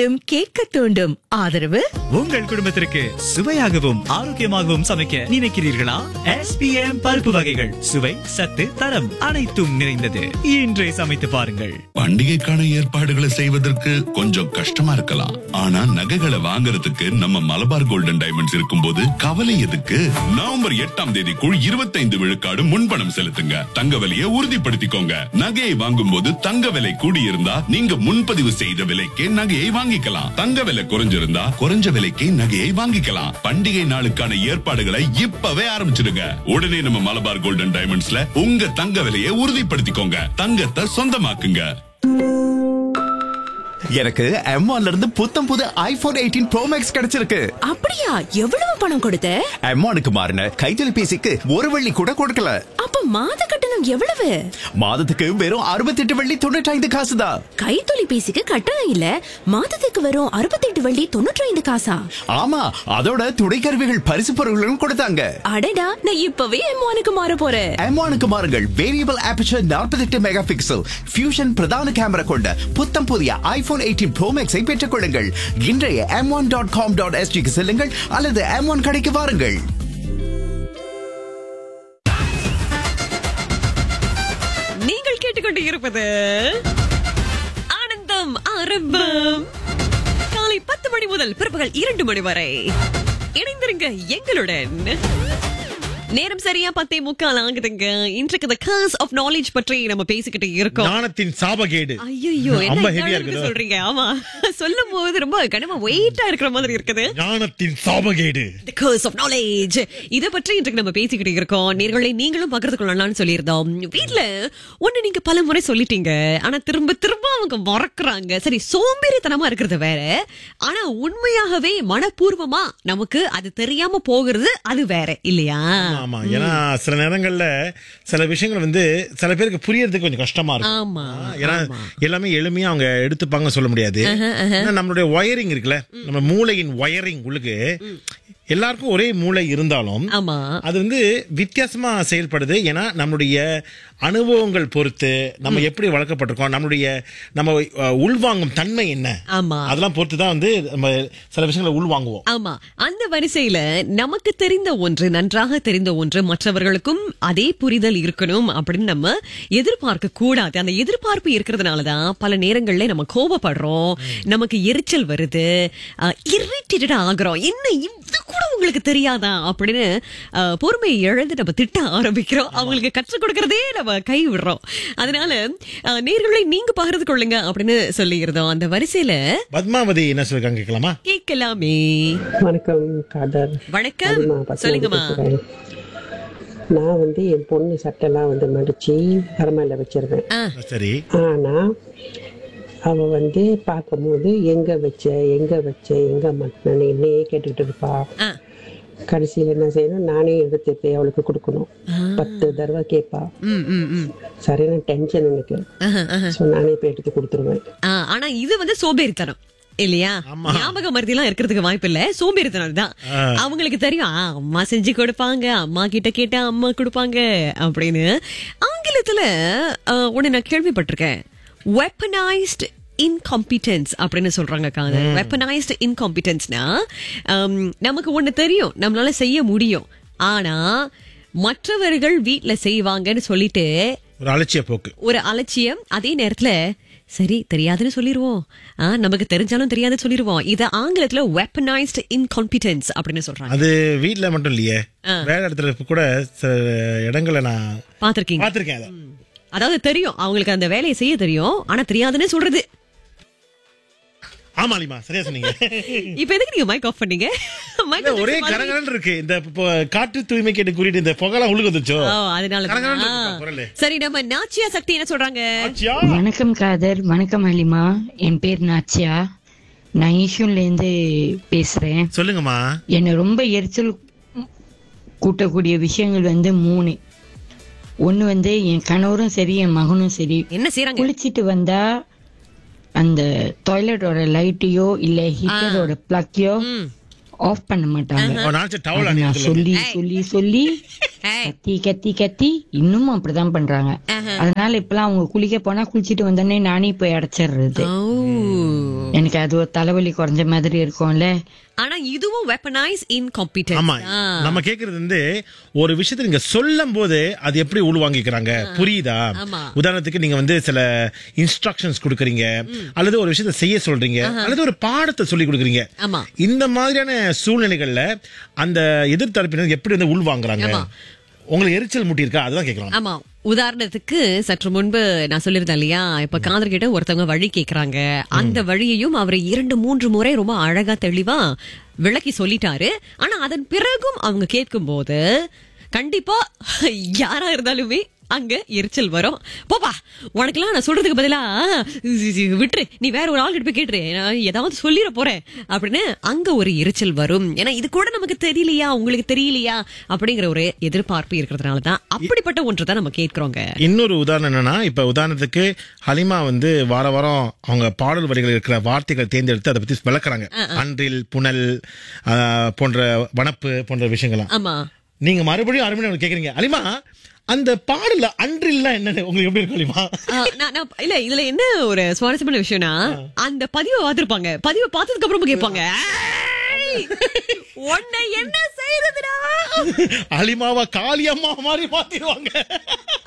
மீண்டும் கேட்க தூண்டும் ஆதரவு உங்கள் குடும்பத்திற்கு சுவையாகவும் ஆரோக்கியமாகவும் சமைக்க நினைக்கிறீர்களா எஸ்பிஎம் பருப்பு வகைகள் சுவை சத்து தரம் அனைத்தும் நிறைந்தது இன்றே சமைத்து பாருங்கள் பண்டிகைக்கான ஏற்பாடுகளை செய்வதற்கு கொஞ்சம் கஷ்டமா இருக்கலாம் ஆனா நகைகளை வாங்குறதுக்கு நம்ம மலபார் கோல்டன் டைமண்ட்ஸ் இருக்கும்போது கவலை எதுக்கு நவம்பர் எட்டாம் தேதிக்குள் இருபத்தைந்து விழுக்காடு முன்பணம் செலுத்துங்க தங்க விலையை உறுதிப்படுத்திக்கோங்க நகையை வாங்கும் போது தங்க விலை கூடியிருந்தா நீங்க முன்பதிவு செய்த விலைக்கே நகையை வாங்கிக்கலாம் தங்க விலை குறைஞ்சிருந்தா குறைஞ்ச விலைக்கு நகையை வாங்கிக்கலாம் பண்டிகை நாளுக்கான ஏற்பாடுகளை இப்பவே ஆரம்பிச்சிடுங்க உடனே நம்ம மலபார் கோல்டன் டைமண்ட்ஸ்ல உங்க தங்க விலையை உறுதிப்படுத்திக்கோங்க தங்கத்தை சொந்தமாக்குங்க எனக்கு M1 ல இருந்து புத்தம் புது ஐபோன் எயிட்டீன் ப்ரோ மேக்ஸ் கிடைச்சிருக்கு அப்படியா எவ்வளவு பணம் கொடுத்த M1க்கு மாறின கைத்தொலைபேசிக்கு ஒரு வெள்ளி கூட கொடுக்கல அப்ப மாத கட்டணம் எவ்வளவு மாதத்துக்கு வெறும் அறுபத்தெட்டு வெள்ளி தொண்ணூற்றி ஐந்து காசு தான் கைத்தொலைபேசிக்கு கட்டணம் இல்ல மாதத்துக்கு வரும் அறுபத்தெட்டு வள்ளி தொண்ணூற்றி ஐந்து காசா ஆமா அதோட துணைக்கருவிகள் பரிசு பொருட்களும் கொடுத்தாங்க அடடா நான் இப்பவே எம்மானுக்கு மாற போறேன் M1க்கு மாறுங்கள் variable aperture 48 mega pixel fusion பிரதான கேமரா கொண்ட புத்தம் புதிய ஐபோன் எயிட்டீன் ப்ரோ மேக்ஸை பெற்றுக் கொள்ளுங்கள் இன்றைய M one dot com dot எஸ்டிக்கு செல்லுங்கள் அல்லது எம் ஒன் கடைக்கு வாருங்கள் நீங்கள் கேட்டுக்கொண்டு இருப்பது ஆனந்தம் ஆரம்பம் காலை பத்து மணி முதல் பிற்பகல் இரண்டு மணி வரை இணைந்திருங்க எங்களுடன் நேரம் சரியா பத்தே முக்கால் ஆகுதுங்க இன்றைக்கு the curse of knowledge பற்றி நம்ம பேசிக்கிட்டு இருக்கோம் ஞானத்தின் சாபகேடு ஐயோ ரொம்ப என்ன ஹெவியா இருக்கு இருக்குது சொல்றீங்க ஆமா சொல்லும் போது ரொம்ப கனமா வெயிட்டா இருக்கிற மாதிரி இருக்குது ஞானத்தின் சாபகேடு The curse of knowledge இத பற்றி இன்றைக்கு நம்ம பேசிக்கிட்டு இருக்கோம் நேர்களை நீங்களும் பகிர்ந்து கொள்ளலாம்னு சொல்லியிருந்தோம் வீட்ல ஒண்ணு நீங்க பல முறை சொல்லிட்டீங்க ஆனா திரும்ப திரும்ப அவங்க மறக்கறாங்க சரி சோம்பேறித்தனமா இருக்கிறது வேற ஆனா உண்மையாகவே மனப்பூர்வமா நமக்கு அது தெரியாம போகிறது அது வேற இல்லையா ஆமா ஏன்னா சில நேரங்கள்ல சில விஷயங்கள் வந்து சில பேருக்கு புரியறதுக்கு கொஞ்சம் கஷ்டமா இருக்கும் ஆமா ஆ, ஏன்னா எல்லாமே எளிமையா அவங்க எடுத்துப்பாங்க சொல்ல முடியாது ஏன்னா நம்மளுடைய ஒயரிங் இருக்குல்ல நம்ம மூளையின் ஒயரிங் உள்ளுக்கு எல்லாருக்கும் ஒரே மூளை இருந்தாலும் ஆமா அது வந்து வித்தியாசமா செயல்படுது ஏன்னா நம்மளுடைய அனுபவங்கள் பொறுத்து நம்ம எப்படி வளர்க்கப்பட்டிருக்கோம் நம்மளுடைய நம்ம அஹ், உள்வாங்கும் தன்மை என்ன ஆமா அதெல்லாம் பொறுத்து தான் வந்து நம்ம சில விஷயங்களை உள்வாங்குவோம் ஆமா அந்த வரிசையில நமக்கு தெரிந்த ஒன்று நன்றாக தெரிந்த ஒன்று மற்றவர்களுக்கும் அதே புரிதல் இருக்கணும் அப்படின்னு நம்ம எதிர்பார்க்க கூடாது அந்த எதிர்பார்ப்பு இருக்கிறதுனாலதான் பல நேரங்கள்ல நம்ம கோபப்படுறோம் நமக்கு எரிச்சல் வருது இரிட்டேட்டட் ஆகுறோம் என்ன இது கூட உங்களுக்கு தெரியாதா அப்படின்னு அஹ், பொறுமையை இழந்து நம்ம திட்ட ஆரம்பிக்கிறோம் அவங்களுக்கு கற்றுக் கொடுக்கறதே நம்ம கை விடுறோம் அதனால அஹ், நேர்களை நீங்க பகிர்ந்து கொள்ளுங்க அப்படின்னு சொல்லியிருந்தோம் அந்த வரிசையில பத்மாவதி என்ன சொல்லிருக்காங்க கேட்கலாமா கேட்கலாமே வணக்கம் காதர் வணக்கம் அதுமா, பத்மாவதி சொல்லுங்கம்மா பேசுறேன். நான் வந்து என் பொண்ணு சட்டெல்லாம் வந்து மடிச்சு அரமையில வச்சிருவேன் சரி ஆனா அவ வந்து பார்க்கும்போது எங்க வச்ச எங்க வச்ச எங்க மாட்டினு என்னையே கேட்டுக்கிட்டு இருப்பா ஆ. கடைசியில் என்ன செய்யணும் நானே எடுத்து போய் அவளுக்கு கொடுக்கணும் பத்து தடவை கேட்பா ம், ம், ம். சரியான டென்ஷன் எனக்கு ஆஹா, ஆஹா. ஸோ நானே போய் எடுத்து கொடுத்துருவேன் ஆ, ஆனா இது வந்து சோம்பேறித்தனம் இல்லையா ஞாபக மருதி எல்லாம் இருக்கிறதுக்கு வாய்ப்பு இல்ல சோம்பேறித்தனம் தான் அவங்களுக்கு தெரியும் ஆ, அம்மா செஞ்சு கொடுப்பாங்க அம்மா கிட்ட கேட்டா அம்மா கொடுப்பாங்க அப்படின்னு ஆங்கிலத்துல ஆ, ஒண்ணு நான் கேள்விப்பட்டிருக்கேன் வெப்பனைஸ்ட் இன்காம்பிட்டன்ஸ் அப்படின்னு சொல்றாங்க காதல் வெப்பனைஸ்டு இன்காம்பிட்டன்ஸ்னா நமக்கு ஒண்ணு தெரியும் நம்மளால செய்ய முடியும் ஆனா மற்றவர்கள் வீட்ல செய்வாங்கன்னு சொல்லிட்டு ஒரு அலட்சிய போக்கு ஒரு அலட்சியம் அதே நேரத்துல சரி தெரியாதுன்னு சொல்லிருவோம் ஆ, நமக்கு தெரிஞ்சாலும் தெரியாதுன்னு சொல்லிருவோம் இத ஆங்கிலத்துல வெப்பனைஸ்டு இன்காம்பிட்டன்ஸ் அப்படின்னு சொல்றாங்க அது வீட்ல மட்டும் இல்லையே வேலை இடத்துல கூட சில இடங்களை நான் பாத்திருக்கீங்க பார்த்திருக்கேன் அதை அதாவது தெரியும் அவங்களுக்கு அந்த வேலையை செய்ய தெரியும் ஆனா தெரியாதுன்னு சொல்றது ஆமாலிமா சரியா சொன்னீங்க இப்ப எதுக்கு நீங்க மைக் ஆஃப் பண்ணீங்க Mic இல்ல, off ஒரே மாதிரி- கரகரன்னு இருக்கு இந்த இப்போ காற்று தூய்மை கேட்டு குறிட்டு இந்த புகைலாம் உள்ளுக்கு வந்துச்சோ ஓ, அதனால கரகரன்னு தான். இருக்குப்பா குரலு. சரி நம்ம நாச்சியா சக்தி என்ன சொல்றாங்க ஆச்சியா? வணக்கம் காதர் வணக்கம் அலிமா என் பேர் நாச்சியா நான் ஈஷூன்லேருந்து பேசுறேன் சொல்லுங்கம்மா என்னை ரொம்ப எரிச்சல் கூட்டக்கூடிய விஷயங்கள் வந்து மூணு ஒன்று வந்து என் கணவரும் சரி என் மகனும் சரி என்ன செய்யறாங்க குளிச்சிட்டு வந்தா அந்த டாய்லெட்டோட லைட்டையோ இல்ல ஹீட்டரோட பிளக்கையோ ஆஃப் பண்ண மாட்டாங்க அவன் நினைச்ச டவல் அதை நான் அணியத்துல சொல்லி சொல்லி சொல்லி ஏய். கத்தி கத்தி கத்தி இன்னும் அப்படிதான் பண்றாங்க அதனால இப்பெல்லாம் அவங்க குளிக்க போனா குளிச்சிட்டு வந்தோடனே நானே போய் அடைச்சிடுறது ஓ. எனக்கு அது ஒரு தலைவலி குறைஞ்ச மாதிரி இருக்கும்ல ஆனா இதுவும் வெப்பனைஸ் ஆமா இன்காம்பிட்டன்ஸ் நம்ம கேக்குறது வந்து ஒரு விஷயத்தை நீங்க சொல்லும் போது அது எப்படி உள்வாங்கிக்கிறாங்க புரியுதா ஆமா. உதாரணத்துக்கு நீங்க வந்து சில இன்ஸ்ட்ரக்ஷன்ஸ் கொடுக்குறீங்க அல்லது ஒரு விஷயத்தை செய்ய சொல்றீங்க அல்லது ஒரு பாடத்தை சொல்லி கொடுக்குறீங்க ஆமா. இந்த மாதிரியான சூழ்நிலைகள்ல அந்த எதிர்த்தரப்பினர் எப்படி வந்து உள்வாங்குறாங்க ஆமா. உங்களுக்கு எரிச்சல் முட்டி இருக்கா அதுதான் கேட்கலாம் ஆமா உதாரணத்துக்கு சற்று முன்பு நான் சொல்லியிருந்தேன் இல்லையா இப்ப காதர் கிட்ட ஒருத்தவங்க வழி கேக்குறாங்க அந்த வழியையும் அவர் இரண்டு மூன்று முறை ரொம்ப அழகா தெளிவா விளக்கி சொல்லிட்டாரு ஆனா அதன் பிறகும் அவங்க கேட்கும் போது கண்டிப்பா யாரா இருந்தாலுமே அங்க எரிச்சல் வரும் போப்பா உனக்கெல்லாம் நான் சொல்றதுக்கு பதிலா விட்டுரு நீ வேற ஒரு ஆள் கிட்ட போய் கேட்டுரு நான் ஏதாவது சொல்லிட போறேன் அப்படின்னு அங்க ஒரு எரிச்சல் வரும் ஏன்னா இது கூட நமக்கு தெரியலையா உங்களுக்கு தெரியலையா அப்படிங்கிற ஒரு எதிர்பார்ப்பு இருக்கிறதுனால தான் அப்படிப்பட்ட ஒன்று தான் நம்ம கேட்கிறோங்க இன்னொரு உதாரணம் என்னன்னா இப்ப உதாரணத்துக்கு ஹலிமா வந்து வார வாரம் அவங்க பாடல் வரிகள் இருக்கிற வார்த்தைகள் தேர்ந்தெடுத்து அதை பத்தி விளக்குறாங்க அன்றில் புனல் ஆ, போன்ற வனப்பு போன்ற விஷயங்கள்லாம் ஆமா நீங்க மறுபடியும் அரை மணி நேரம் கேக்குறீங்க அலிமா அந்த பாடல அன்றில்லாம் என்னன்னு உங்களுக்கு எப்படி இருக்கும் அலிமா ஆ, நான் நான் இல்ல இதுல என்ன ஒரு சுவாரஸ்யமான விஷயம்னா அந்த பதிவை பார்த்திருப்பாங்க பதிவை பார்த்ததுக்கு அப்புறமா கேட்பாங்க "ஏய், உன்னை என்ன செய்யறதுடா அலிமாவா காளியம்மா மாதிரி மாத்திடுவாங்க